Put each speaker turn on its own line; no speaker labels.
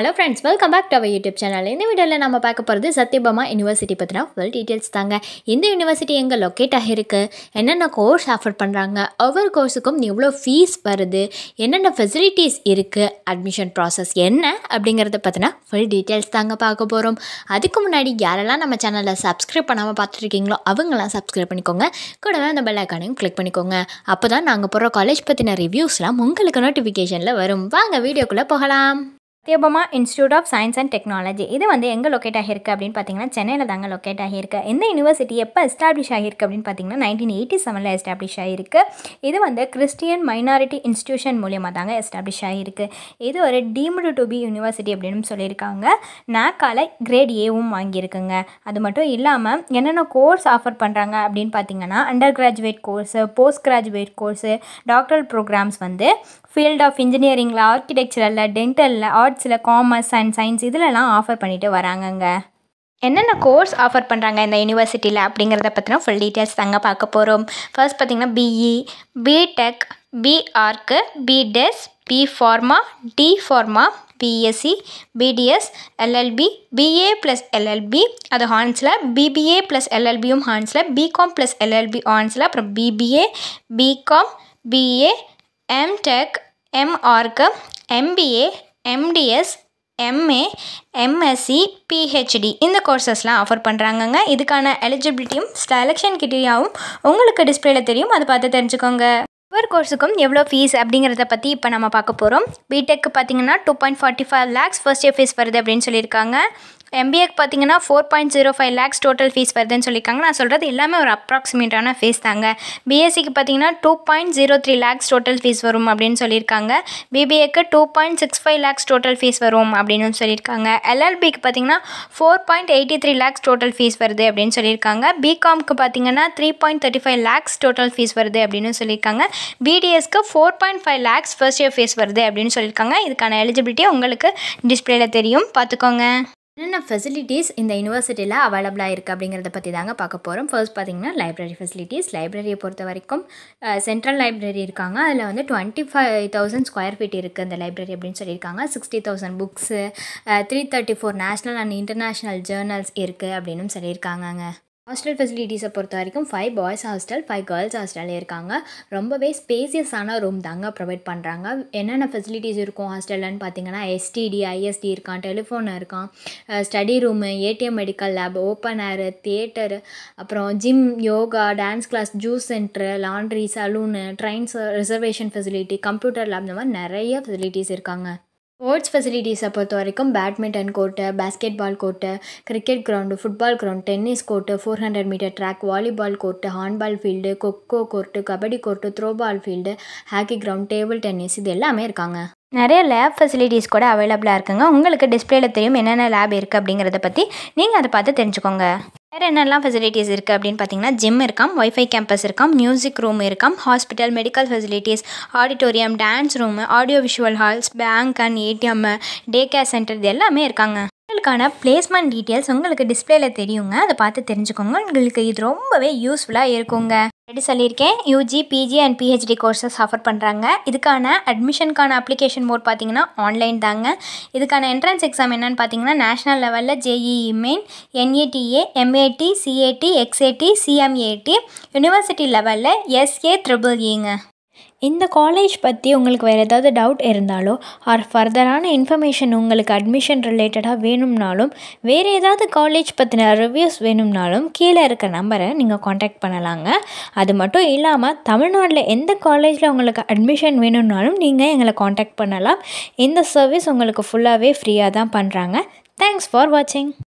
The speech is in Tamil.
hello friends welcome back to our YouTube channel இந்த வீடியோவில் நம்ம பார்க்க போகிறது சத்யபாமா யூனிவர்சிட்டி பற்றின ஃபுல் டீட்டெயில்ஸ் தாங்க இந்த யூனிவர்சிட்டி எங்கே லொக்கேட் ஆகிருக்கு என்னென்ன கோர்ஸ் ஆஃபர் பண்ணுறாங்க ஒவ்வொரு கோர்ஸுக்கும் எவ்வளோ ஃபீஸ் வருது என்னென்ன ஃபெசிலிட்டிஸ் இருக்குது அட்மிஷன் ப்ராசஸ் என்ன அப்படிங்கிறத பற்றின ஃபுல் டீட்டெயில்ஸ் தாங்க பார்க்க போகிறோம் அதுக்கு முன்னாடி யாரெல்லாம் நம்ம சேனலை சப்ஸ்கிரைப் பண்ணாமல் பார்த்துருக்கீங்களோ அவங்களாம் சப்ஸ்கிரைப் பண்ணிக்கோங்க கூடவே அந்த பெல் ஐக்கானையும் கிளிக் பண்ணிக்கோங்க அப்போ தான் நாங்கள் போகிற காலேஜ் பற்றின ரிவ்யூஸ்லாம் உங்களுக்கு நோட்டிஃபிகேஷனில் வரும் வாங்க வீடியோக்குள்ளே போகலாம் Sathyabama institute of science and technology இது வந்து எங்கே லொக்கேட் ஆகியிருக்கு அப்படின்னு பார்த்தீங்கன்னா சென்னையில் தாங்க லொக்கேட் ஆகியிருக்கு இந்த யூனிவர்சிட்டி எப்போ எஸ்டாப்ளிஷ் ஆகியிருக்கு அப்படின்னு பார்த்தீங்கன்னா நைன்டீன் எயிட்டி செவனில் எஸ்டாப்ளிஷ் ஆகியிருக்கு இது வந்து கிறிஸ்டியன் மைனாரிட்டி இன்ஸ்டியூஷன் மூலியமாக தாங்க எஸ்டாப்ளிஷ் ஆகியிருக்கு இது ஒரு டீம்டு டு பி யூனிவர்சிட்டி அப்படின்னு சொல்லியிருக்காங்க நாக்கால கிரேட் ஏவும் வாங்கியிருக்குங்க அது மட்டும் இல்லாமல் என்னென்ன கோர்ஸ் ஆஃபர் பண்ணுறாங்க அப்படின்னு பார்த்தீங்கன்னா under graduate course post graduate course doctoral programs வந்து ஃபீல்ட் ஆஃப் இன்ஜினியரிங்கில் ஆர்கிடெக்சரில் டென்டலில் ஆர்ட்ஸில் காமர்ஸ் அண்ட் சயின்ஸ் இதிலலாம் ஆஃபர் பண்ணிட்டு வராங்கங்க என்னென்ன கோர்ஸ் ஆஃபர் பண்ணுறாங்க இந்த யூனிவர்சிட்டியில் அப்படிங்கிறத பற்றின ஃபுல் டீட்டெயில்ஸ் தாங்க பார்க்க போகிறோம் ஃபர்ஸ்ட் பார்த்திங்கன்னா BE BTech BArch BDes B pharma D pharma BSc BDS LLB BA plus LLB அது ஹார்ன்ஸில் பிபிஏ ப்ளஸ் எல்எல்பியும் ஹார்ன்ஸில் பிகாம் ப்ளஸ் எல்எல்பி ஹார்ன்ஸில் அப்புறம் BBA BCom BA MTech MArch MBA MDS MA MSc PhD இந்த கோர்சஸ்லாம் ஆஃபர் பண்ணுறாங்கங்க இதுக்கான எலிஜிபிலிட்டியும் செலெக்ஷன் கிட்டேயாவும் உங்களுக்கு டிஸ்பிளேல தெரியும் அதை பார்த்து தெரிஞ்சுக்கோங்க ஒவ்வொரு கோர்ஸுக்கும் எவ்வளோ ஃபீஸ் அப்படிங்கிறத பற்றி இப்போ நம்ம பார்க்க போகிறோம் பிடெக் பார்த்தீங்கன்னா two point forty five lakhs first year fees வருது அப்படின்னு சொல்லியிருக்காங்க எம்பிஏக்கு பார்த்தீங்கன்னா four point zero five lakhs total fees வருதுன்னு சொல்லியிருக்காங்க நான் சொல்கிறது எல்லாமே ஒரு அப்ராக்சிமேட்டான ஃபீஸ் தாங்க பிஎஸ்சிக்கு பார்த்தீங்கன்னா two point zero three lakhs total fees வரும் அப்படின்னு சொல்லியிருக்காங்க பிபிஏக்கு two point six five lakhs total fees வரும் அப்படின்னு சொல்லியிருக்காங்க எல்எல்பிக்கு பார்த்தீங்கன்னா four point eighty three lakhs total fees வருது அப்படின்னு சொல்லியிருக்காங்க பிகாம்க்கு பார்த்தீங்கன்னா three point thirty five lakhs total fees வருது அப்படின்னு சொல்லியிருக்காங்க பிடிஎஸ்க்கு four point five lakhs first year fees வருது அப்படின்னு சொல்லியிருக்காங்க இதுக்கான எலிஜிபிலிட்டி உங்களுக்கு டிஸ்பிளேல தெரியும் பார்த்துக்கோங்க என்னென்ன ஃபெசிலிட்டிஸ் இந்த யூனிவர்சிட்டியில் அவைலபிளாக இருக்குது அப்படிங்கிறத பற்றி தாங்க பார்க்க போகிறோம் ஃபர்ஸ்ட் பார்த்திங்கன்னா லைப்ரரி ஃபெசிலிட்டிஸ் லைப்ரரியை பொறுத்த வரைக்கும் சென்ட்ரல் லைப்ரரி இருக்காங்க அதில் வந்து twenty five thousand square feet இருக்குது அந்த லைப்ரரி அப்படின்னு சொல்லியிருக்காங்க sixty thousand books three thirty four national and international journals இருக்குது அப்படின்னு சொல்லியிருக்காங்க ஹாஸ்டல் ஃபெசிலிட்டிஸை பொறுத்த வரைக்கும் five boys hostel five girls hostel இருக்காங்க ரொம்பவே ஸ்பேசியஸான ரூம் தாங்க ப்ரொவைட் பண்ணுறாங்க என்னென்ன ஃபெசிலிட்டிஸ் இருக்கும் ஹாஸ்டல்லன்னு பார்த்தீங்கன்னா எஸ்டிடி ஐஎஸ்டி இருக்கான் டெலிஃபோன் இருக்கான் study room ATM medical lab open air theatre அப்புறம் gym yoga dance class juice centre laundry salon trains reservation facility computer lab இந்த மாதிரி நிறைய ஃபெசிலிட்டிஸ் இருக்காங்க ஸ்போர்ட்ஸ் ஃபெசிலிட்டிஸை பொறுத்த வரைக்கும் badminton court basketball court cricket ground football ground tennis court four hundred metre track volleyball court handball field kho kho court kabaddi court throwball field hockey ground table tennis இது எல்லாமே இருக்காங்க நிறைய லேப் ஃபெசிலிட்டிஸ் கூட அவைலபிளாக இருக்குங்க உங்களுக்கு டிஸ்பிளேல தெரியும் என்னென்ன லேப் இருக்குது அப்படிங்கிறத பற்றி நீங்கள் அதை பார்த்து தெரிஞ்சுக்கோங்க வேறு என்னெல்லாம் ஃபெசிலிட்டிஸ் இருக்குது அப்படின்னு பார்த்தீங்கன்னா ஜிம் இருக்காம் ஒய்ஃபை கேம்பஸ் இருக்காம் மியூசிக் ரூம் இருக்காம் hospital medical facilities auditorium dance room audio visual halls bank and ATM day care centre இது எல்லாமே இருக்காங்க உங்களுக்கான பிளேஸ்மெண்ட் டீட்டெயில்ஸ் உங்களுக்கு டிஸ்பிளேல தெரியுங்க அதை பார்த்து தெரிஞ்சுக்கோங்க உங்களுக்கு இது ரொம்பவே யூஸ்ஃபுல்லாக இருக்குங்க எப்படி சொல்லியிருக்கேன் UG PG and PhD courses offer பண்ணுறாங்க இதுக்கான அட்மிஷனுக்கான அப்ளிகேஷன் மோட் பார்த்தீங்கன்னா ஆன்லைன் தாங்க இதுக்கான என்ட்ரன்ஸ் எக்ஸாம் என்னென்னு பார்த்தீங்கன்னா நேஷனல் லெவலில் JEE main NATA MAT CAT XAT CMAT university லெவலில் எஸ்ஏ ட்ரிபிள் இங்க இந்த காலேஜ் பற்றி உங்களுக்கு வேறு ஏதாவது டவுட் இருந்தாலோ ஆர் ஃபர்தரான இன்ஃபர்மேஷன் உங்களுக்கு அட்மிஷன் ரிலேட்டடாக வேணும்னாலும் வேறு ஏதாவது காலேஜ் பற்றின ரிவ்யூஸ் வேணும்னாலும் கீழே இருக்க நம்பரை நீங்கள் காண்டாக்ட் பண்ணலாங்க அது மட்டும் இல்லாமல் தமிழ்நாட்டில் எந்த காலேஜில் உங்களுக்கு அட்மிஷன் வேணும்னாலும் நீங்கள் எங்களை காண்டாக்ட் பண்ணலாம் இந்த சர்வீஸ் உங்களுக்கு ஃபுல்லாகவே ஃப்ரீயாக தான் பண்ணுறாங்க தேங்க்ஸ் ஃபார் வாட்சிங்